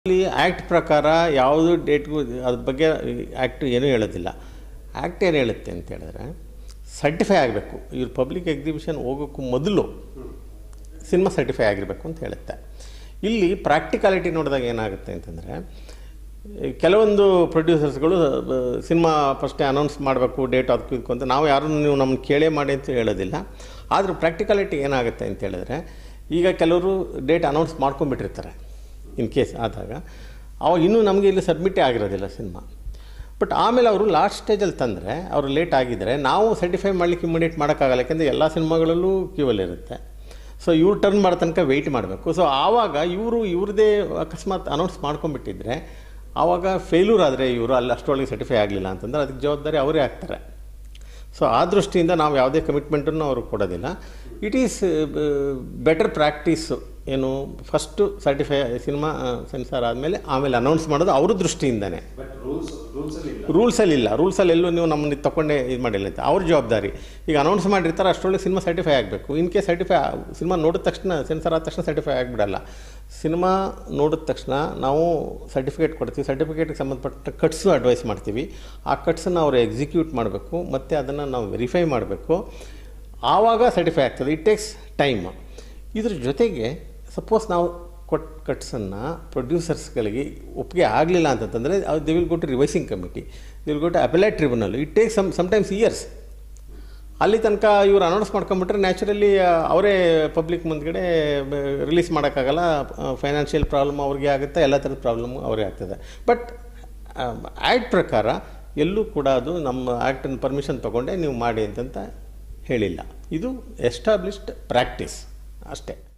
ಇಲ್ಲಿ ಆ್ಯಕ್ಟ್ ಪ್ರಕಾರ ಯಾವುದು ಡೇಟ್ಗೂ ಅದ್ರ ಬಗ್ಗೆ ಆ್ಯಕ್ಟ್ ಏನೂ ಹೇಳೋದಿಲ್ಲ ಆ್ಯಕ್ಟ್ ಏನು ಹೇಳುತ್ತೆ ಅಂತ ಹೇಳಿದ್ರೆ ಸರ್ಟಿಫೈ ಆಗಬೇಕು ಇವ್ರು ಪಬ್ಲಿಕ್ ಎಕ್ಸಿಬಿಷನ್ ಹೋಗೋಕ್ಕೂ ಮೊದಲು ಸಿನಿಮಾ ಸರ್ಟಿಫೈ ಆಗಿರಬೇಕು ಅಂತ ಹೇಳುತ್ತೆ ಇಲ್ಲಿ ಪ್ರಾಕ್ಟಿಕಾಲಿಟಿ ನೋಡಿದಾಗ ಏನಾಗುತ್ತೆ ಅಂತಂದರೆ ಕೆಲವೊಂದು ಪ್ರೊಡ್ಯೂಸರ್ಸ್ಗಳು ಸಿನಿಮಾ ಫಸ್ಟೇ ಅನೌನ್ಸ್ ಮಾಡಬೇಕು ಡೇಟ್ ಅದಕ್ಕೂ ಇದಕ್ಕೂ ಅಂತ ನಾವು ಯಾರನ್ನು ನೀವು ನಮ್ಮನ್ನು ಕೇಳೇ ಮಾಡಿ ಅಂತ ಹೇಳೋದಿಲ್ಲ ಆದರೂ ಪ್ರಾಕ್ಟಿಕಾಲಿಟಿ ಏನಾಗುತ್ತೆ ಅಂತ ಹೇಳಿದ್ರೆ ಈಗ ಕೆಲವರು ಡೇಟ್ ಅನೌನ್ಸ್ ಮಾಡ್ಕೊಂಬಿಟ್ಟಿರ್ತಾರೆ ಇನ್ ಕೇಸ್ ಆದಾಗ ಅವಾಗ ಇನ್ನೂ ನಮಗೆ ಇಲ್ಲಿ ಸಬ್ಮಿಟೇ ಆಗಿರೋದಿಲ್ಲ ಸಿನಿಮಾ ಬಟ್ ಆಮೇಲೆ ಅವರು ಲಾಸ್ಟ್ ಸ್ಟೇಜಲ್ಲಿ ತಂದರೆ ಅವರು ಲೇಟ್ ಆಗಿದ್ದರೆ ನಾವು ಸರ್ಟಿಫೈ ಮಾಡಲಿಕ್ಕೆ ಇಮಿಡಿಯೇಟ್ ಮಾಡೋಕ್ಕಾಗಲ್ಲ ಯಾಕೆಂದರೆ ಎಲ್ಲ ಸಿನಿಮಾಗಳಲ್ಲೂ ಕ್ಯೂವಲ್ಲಿ ಇರುತ್ತೆ ಸೊ ಇವ್ರು ಟರ್ನ್ ಮಾಡೋ ತನಕ ವೆಯ್ಟ್ ಮಾಡಬೇಕು ಸೊ ಆವಾಗ ಇವರು ಇವ್ರದ್ದೇ ಅಕಸ್ಮಾತ್ ಅನೌನ್ಸ್ ಮಾಡ್ಕೊಂಬಿಟ್ಟಿದ್ರೆ ಆವಾಗ ಫೇಲ್ಯೂರ್ ಆದರೆ ಇವರು ಅಲ್ಲಿ ಅಷ್ಟರೊಳಗೆ ಸರ್ಟಿಫೈ ಆಗಲಿಲ್ಲ ಅಂತಂದ್ರೆ ಅದಕ್ಕೆ ಜವಾಬ್ದಾರಿ ಅವರೇ ಆಗ್ತಾರೆ ಸೊ ಆ ದೃಷ್ಟಿಯಿಂದ ನಾವು ಯಾವುದೇ ಕಮಿಟ್ಮೆಂಟನ್ನು ಅವರು ಕೊಡೋದಿಲ್ಲ ಇಟ್ ಈಸ್ ಬೆಟರ್ ಪ್ರಾಕ್ಟೀಸು ಏನು ಫಸ್ಟು ಸರ್ಟಿಫೈ ಸಿನಿಮಾ ಸೆನ್ಸಾರ್ ಆದಮೇಲೆ ಆಮೇಲೆ ಅನೌನ್ಸ್ ಮಾಡೋದು ಅವ್ರ ದೃಷ್ಟಿಯಿಂದನೇ ಬಟ್ ರೂಲ್ಸ್ ರೂಲ್ಸಲ್ಲಿ ಇಲ್ಲ ರೂಲ್ಸಲ್ಲಿ ಇಲ್ಲ ರೂಲ್ಸಲ್ಲಿ ಎಲ್ಲೂ ನೀವು ನಮ್ಮನ್ನು ತಗೊಂಡೇ ಇದು ಮಾಡಿಲ್ಲ ಅಂತ ಅವ್ರ ಜವಾಬ್ದಾರಿ ಈಗ ಅನೌನ್ಸ್ ಮಾಡಿರ್ತಾರೆ ಅಷ್ಟರೊಳಗೆ ಸಿನಿಮಾ ಸರ್ಟಿಫೈ ಆಗಬೇಕು ಇನ್ ಕೇಸ್ ಸರ್ಟಿಫೈ ಸಿನಿಮಾ ನೋಡಿದ ತಕ್ಷಣ ಸೆನ್ಸರ್ ಆದ ತಕ್ಷಣ ಸರ್ಟಿಫೈ ಆಗಿಬಿಡಲ್ಲ ಸಿನಿಮಾ ನೋಡಿದ ತಕ್ಷಣ ನಾವು ಸರ್ಟಿಫಿಕೇಟ್ ಕೊಡ್ತೀವಿ ಸರ್ಟಿಫಿಕೇಟ್ಗೆ ಸಂಬಂಧಪಟ್ಟ ಕಟ್ಸು ಅಡ್ವೈಸ್ ಮಾಡ್ತೀವಿ ಆ ಕಟ್ಸನ್ನು ಅವರು ಎಕ್ಸಿಕ್ಯೂಟ್ ಮಾಡಬೇಕು ಮತ್ತು ಅದನ್ನು ನಾವು ವೆರಿಫೈ ಮಾಡಬೇಕು ಆವಾಗ ಸರ್ಟಿಫೈ ಆಗ್ತದೆ ಇಟ್ ಟೇಕ್ಸ್ ಟೈಮ್ ಇದ್ರ ಜೊತೆಗೆ ಸಪೋಸ್ ನಾವು ಕೊಟ್ಟು ಕಟ್ಸನ್ನು ಪ್ರೊಡ್ಯೂಸರ್ಸ್ಗಳಿಗೆ ಒಪ್ಪಿಗೆ ಆಗಲಿಲ್ಲ ಅಂತಂತಂದರೆ they will go to revising committee they will go to appellate tribunal it take some sometimes years ಅಲ್ಲಿ ತನಕ ಇವ್ರು ಅನೌನ್ಸ್ ಮಾಡ್ಕೊಂಬಿಟ್ರೆ ನ್ಯಾಚುರಲಿ ಅವರೇ ಪಬ್ಲಿಕ್ ಮುಂದ್ಗಡೆ ರಿಲೀಸ್ ಮಾಡೋಕ್ಕಾಗಲ್ಲ ಫೈನಾನ್ಷಿಯಲ್ ಪ್ರಾಬ್ಲಮ್ ಅವ್ರಿಗೆ ಆಗುತ್ತೆ ಎಲ್ಲ ಥರದ ಪ್ರಾಬ್ಲಮ್ ಅವರೇ ಆಗ್ತದೆ ಬಟ್ ಆ್ಯಕ್ಟ್ ಪ್ರಕಾರ ಎಲ್ಲೂ ಕೂಡ ಅದು ನಮ್ಮ ಆ್ಯಕ್ಟನ್ನು ಪರ್ಮಿಷನ್ ತೊಗೊಂಡೆ ನೀವು ಮಾಡಿ ಅಂತಂತ ಹೇಳಿಲ್ಲ ಇದು ಎಸ್ಟಾಬ್ಲಿಷ್ಡ್ ಪ್ರಾಕ್ಟೀಸ್ ಅಷ್ಟೇ